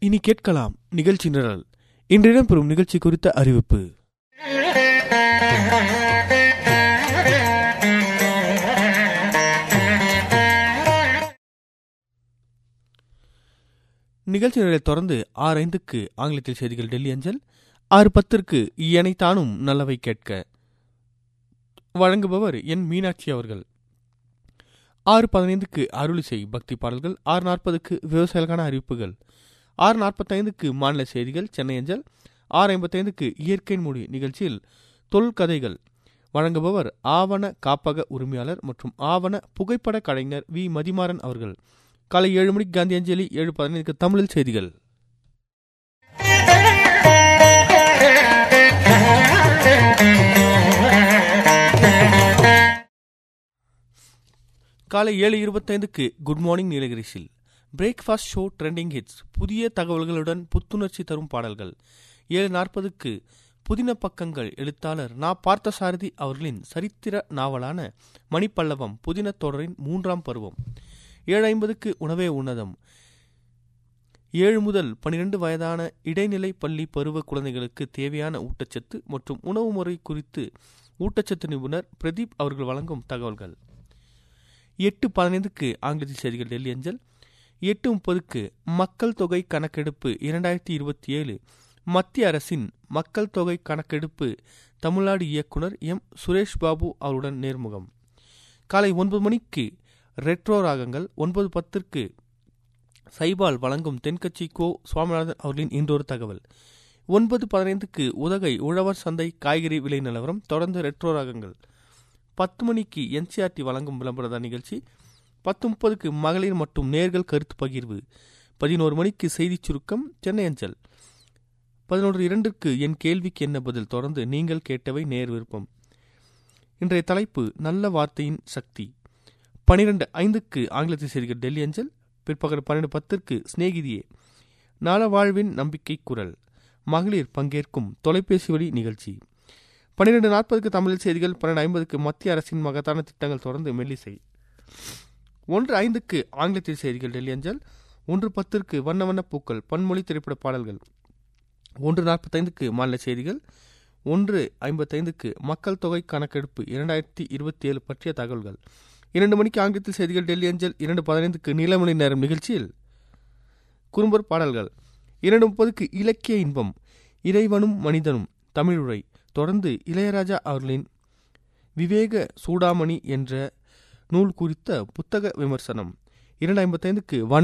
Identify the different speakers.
Speaker 1: இனி கேட்கலாம் நிகழ்ச்சி நிரல் இன்று இடம்பெறும் நிகழ்ச்சி குறித்த அறிவிப்பு நிகழ்ச்சி நிரலை தொடர்ந்து ஆறு ஐந்துக்கு ஆங்கிலத்தில் செய்திகள் டெல்லி அஞ்சல் ஆறு பத்திற்கு இயனைத்தானும் நல்லவை கேட்க வழங்குபவர் என் மீனாட்சி அவர்கள் ஆறு பதினைந்துக்கு அருளிசை பக்தி பாடல்கள் ஆறு நாற்பதுக்கு விவசாயிகளுக்கான அறிவிப்புகள் ஆறு நாற்பத்தைந்துக்கு மாநில செய்திகள் சென்னை அஞ்சல் ஆறு ஐம்பத்தைந்துக்கு இயற்கை மொழி நிகழ்ச்சியில் தொல்கதைகள் வழங்குபவர் ஆவண காப்பக உரிமையாளர் மற்றும் ஆவண புகைப்பட கலைஞர் வி மதிமாறன் அவர்கள் காலை ஏழு மணிக்கு காந்தி அஞ்சலி ஏழு பதினைந்துக்கு தமிழில் செய்திகள் காலை ஏழு இருபத்தைந்துக்கு குட் மார்னிங் நீலகிரிஸில் பிரேக்ஃபாஸ்ட் ஷோ ட்ரெண்டிங் ஹிட்ஸ் புதிய தகவல்களுடன் புத்துணர்ச்சி தரும் பாடல்கள் ஏழு நாற்பதுக்கு புதின பக்கங்கள் எழுத்தாளர் நா பார்த்தசாரதி அவர்களின் சரித்திர நாவலான மணிப்பல்லவம் புதின தொடரின் மூன்றாம் பருவம் ஏழு ஐம்பதுக்கு உணவே உன்னதம் ஏழு முதல் பனிரெண்டு வயதான இடைநிலை பள்ளி பருவ குழந்தைகளுக்கு தேவையான ஊட்டச்சத்து மற்றும் உணவு முறை குறித்து ஊட்டச்சத்து நிபுணர் பிரதீப் அவர்கள் வழங்கும் தகவல்கள் எட்டு பதினைந்துக்கு ஆங்கிலத்தில் செய்திகள் டெல்லி அஞ்சல் எட்டு முப்பதுக்கு மக்கள் தொகை கணக்கெடுப்பு இரண்டாயிரத்தி இருபத்தி ஏழு மத்திய அரசின் மக்கள் தொகை கணக்கெடுப்பு தமிழ்நாடு இயக்குனர் எம் சுரேஷ் பாபு அவருடன் நேர்முகம் காலை ஒன்பது மணிக்கு ரெட்ரோ ராகங்கள் ஒன்பது பத்திற்கு சைபால் வழங்கும் தென்கட்சி கோ சுவாமிநாதன் அவர்களின் இன்றொரு தகவல் ஒன்பது பதினைந்துக்கு உதகை உழவர் சந்தை காய்கறி விலை நிலவரம் தொடர்ந்து ரெட்ரோ ராகங்கள் பத்து மணிக்கு என்சிஆர்டி வழங்கும் விளம்பரத நிகழ்ச்சி பத்து முப்பதுக்கு மகளிர் மற்றும் நேர்கள் கருத்து பகிர்வு பதினோரு மணிக்கு செய்திச் சுருக்கம் சென்னை அஞ்சல் பதினொன்று இரண்டிற்கு என் கேள்விக்கு என்ன பதில் தொடர்ந்து நீங்கள் கேட்டவை நேர் விருப்பம் இன்றைய தலைப்பு நல்ல வார்த்தையின் சக்தி பனிரெண்டு ஐந்துக்கு ஆங்கிலத்தில் செய்திகள் டெல்லி அஞ்சல் பிற்பகல் பன்னெண்டு பத்திற்கு சிநேகிதியே நல வாழ்வின் நம்பிக்கை குரல் மகளிர் பங்கேற்கும் தொலைபேசி வழி நிகழ்ச்சி பன்னிரெண்டு நாற்பதுக்கு தமிழ் செய்திகள் பன்னெண்டு ஐம்பதுக்கு மத்திய அரசின் மகத்தான திட்டங்கள் தொடர்ந்து மெல்லிசை ஒன்று ஐந்துக்கு ஆங்கிலத்தில் செய்திகள் டெல்லி அஞ்சல் ஒன்று பத்திற்கு வண்ண வண்ண பூக்கள் பன்மொழி திரைப்பட பாடல்கள் ஒன்று நாற்பத்தைந்துக்கு மாநில செய்திகள் ஒன்று ஐம்பத்தைந்துக்கு மக்கள் தொகை கணக்கெடுப்பு இரண்டாயிரத்தி இருபத்தி ஏழு பற்றிய தகவல்கள் இரண்டு மணிக்கு ஆங்கிலத்தில் செய்திகள் டெல்லி அஞ்சல் இரண்டு பதினைந்துக்கு நீலமணி நேரம் நிகழ்ச்சியில் குறும்பர் பாடல்கள் இரண்டு முப்பதுக்கு இலக்கிய இன்பம் இறைவனும் மனிதனும் தமிழுரை தொடர்ந்து இளையராஜா அவர்களின் விவேக சூடாமணி என்ற நூல் குறித்த புத்தக விமர்சனம் இரண்டு ஐம்பத்தைந்துக்கு